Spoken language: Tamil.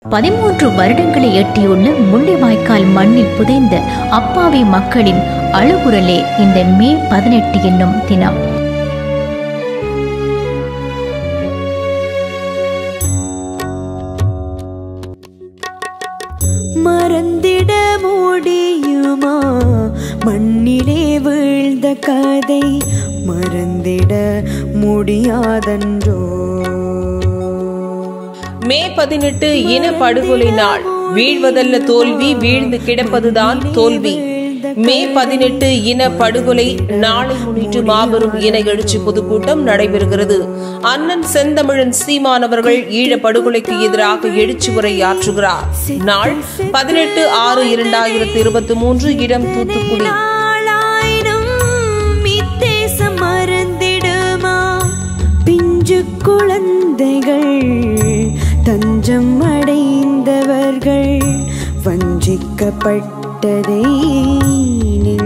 பதிமூன்று வருடங்களை எட்டியுள்ள முள்ளிவாய்க்கால் மண்ணில் புதைந்த அப்பாவி மக்களின் அழுகுரலே இந்த மே பதினெட்டு என்னும் தினம் மறந்திட முடியுமா மண்ணிலே வீழ்ந்த கதை மறந்திட முடியாதன்றோ மே பதினெட்டு இன படுகொலை நாள் வீழ்வதல்ல தோல்வி வீழ்ந்து கிடப்பதுதான் தோல்வி மே பதினெட்டு இன படுகொலை நாளை முன்னிட்டு மாபெரும் இன எழுச்சி பொதுக்கூட்டம் நடைபெறுகிறது அண்ணன் செந்தமிழன் சீமானவர்கள் ஈழ படுகொலைக்கு எதிராக எழுச்சி உரை ஆற்றுகிறார் நாள் பதினெட்டு ஆறு இரண்டாயிரத்தி இருபத்தி மூன்று இடம் தூத்துக்குடி நாளாயினும் இத்தேசம் மறந்திடுமா பிஞ்சு குழந்தைகள் தஞ்சம் அடைந்தவர்கள் வஞ்சிக்கப்பட்டதை